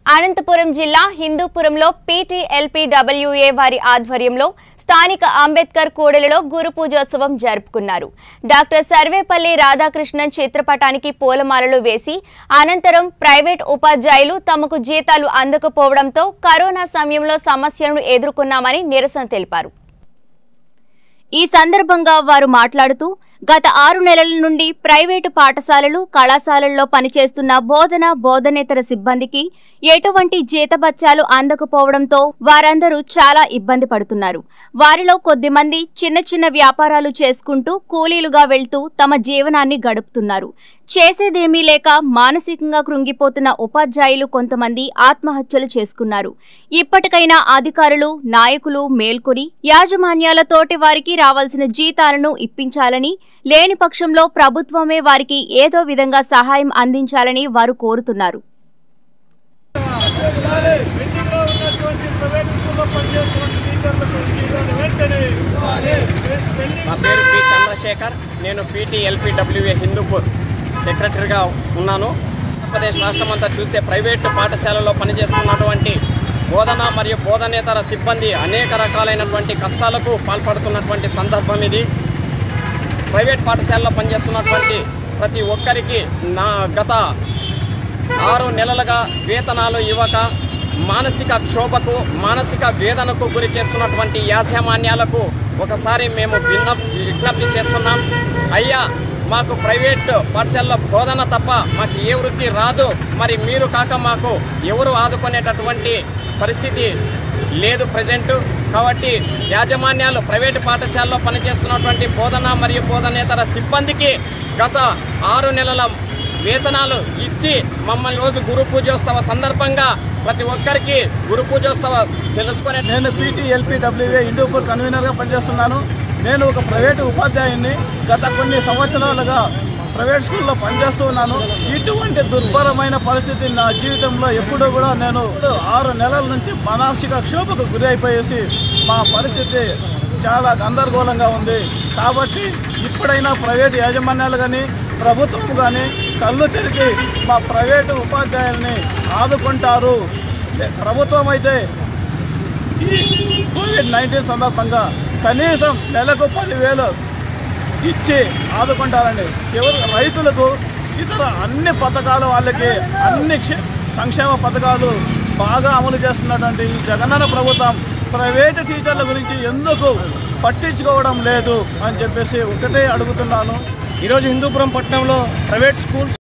అనంతపురం జిల్లా హిందూపురంలో పీటీఎల్పీడబ్ల్యూఏ వారి ఆధ్వర్యంలో స్థానిక అంబేద్కర్ కూడలిలో గురు పూజోత్సవం జరుపుకున్నారు డాక్టర్ సర్వేపల్లి రాధాకృష్ణన్ చిత్రపటానికి పూలమాలలు వేసి అనంతరం ప్రైవేట్ ఉపాధ్యాయులు తమకు జీతాలు అందకపోవడంతో కరోనా సమయంలో సమస్యలను ఎదుర్కొన్నామని నిరసన తెలిపారు ఈ సందర్భంగా వారు మాట్లాడుతూ గత ఆరు నెలల నుండి ప్రైవేటు పాఠశాలలు కళాశాలల్లో పనిచేస్తున్న బోధన బోధనేతర సిబ్బందికి ఎటువంటి జీతభత్యాలు అందకపోవడంతో వారందరూ చాలా ఇబ్బంది పడుతున్నారు వారిలో కొద్దిమంది చిన్న చిన్న వ్యాపారాలు చేసుకుంటూ కూలీలుగా వెళ్తూ తమ జీవనాన్ని గడుపుతున్నారు చేసేదేమీ లేక మానసికంగా కృంగిపోతున్న ఉపాధ్యాయులు కొంతమంది ఆత్మహత్యలు చేసుకున్నారు ఇప్పటికైనా అధికారులు నాయకులు మేల్కొని యాజమాన్యాల తోటి వారికి రావాల్సిన జీతాలను ఇప్పించాలని లేని పక్షంలో ప్రభుత్వమే వారికి ఏదో విధంగా సహాయం అందించాలని వారు కోరుతున్నారు పెండింగ్లో ఉన్నటువంటి ప్రైవేట్ స్కూల్లో పనిచేస్తున్న టీచర్లకు జీతాలు వెంటనే పెండింగ్ నా పేరు పి చంద్రశేఖర్ నేను పీటీ ఎల్పీడబ్ల్యూఏ హిందూపూర్ సెక్రటరీగా ఉన్నాను ఆంధ్రప్రదేశ్ రాష్ట్రం అంతా చూస్తే ప్రైవేటు పాఠశాలలో పనిచేస్తున్నటువంటి బోధన మరియు బోధనేతర సిబ్బంది అనేక రకాలైనటువంటి కష్టాలకు పాల్పడుతున్నటువంటి సందర్భం ఇది ప్రైవేట్ పాఠశాలలో పనిచేస్తున్నటువంటి ప్రతి ఒక్కరికి నా గత ఆరు నెలలుగా వేతనాలు ఇవ్వక మానసిక క్షోభకు మానసిక వేదనకు గురి చేస్తున్నటువంటి యాజమాన్యాలకు ఒకసారి మేము భిన్న విజ్ఞప్తి చేస్తున్నాం అయ్యా మాకు ప్రైవేట్ పాఠశాలలో బోధన తప్ప మాకు ఏ వృత్తి రాదు మరి మీరు కాక మాకు ఎవరు ఆదుకునేటటువంటి పరిస్థితి లేదు ప్రజెంట్ కాబట్టి యాజమాన్యాలు ప్రైవేటు పాఠశాలలో పనిచేస్తున్నటువంటి బోధన మరియు బోధనేతర సిబ్బందికి గత ఆరు నెలల వేతనాలు ఇచ్చి మమ్మల్ని రోజు గురు పూజోత్సవ సందర్భంగా ప్రతి ఒక్కరికి గురు పూజోత్సవ తెలుసుకునే నేను పీటీ ఎల్పీడబ్ల్యూఏ హిందూపూర్ కన్వీనర్గా పనిచేస్తున్నాను నేను ఒక ప్రైవేటు ఉపాధ్యాయుని గత కొన్ని సంవత్సరాలుగా ప్రైవేట్ స్కూల్లో పనిచేస్తూ ఉన్నాను ఇటువంటి దుర్భరమైన పరిస్థితి నా జీవితంలో ఎప్పుడూ కూడా నేను ఆరు నెలల నుంచి మానసిక క్షోభకు గురి అయిపోయేసి మా పరిస్థితి చాలా గందరగోళంగా ఉంది కాబట్టి ఇప్పుడైనా ప్రైవేట్ యాజమాన్యాలు కానీ ప్రభుత్వం కానీ కళ్ళు తెరిచి మా ప్రైవేటు ఉపాధ్యాయుల్ని ఆదుకుంటారు ప్రభుత్వం అయితే ఈ కోవిడ్ నైన్టీన్ సందర్భంగా కనీసం నెలకు పదివేలు ఇచ్చి ఆదుకుంటారండి ఎవరు రైతులకు ఇతర అన్ని పథకాలు వాళ్ళకి అన్ని క్షే- సంక్షేమ పథకాలు బాగా అమలు చేస్తున్నటువంటి ఈ జగనన్న ప్రభుత్వం ప్రైవేటు టీచర్ల గురించి ఎందుకు పట్టించుకోవడం లేదు అని చెప్పేసి ఒకటే అడుగుతున్నాను ఈరోజు హిందూపురం పట్టణంలో ప్రైవేట్ స్కూల్స్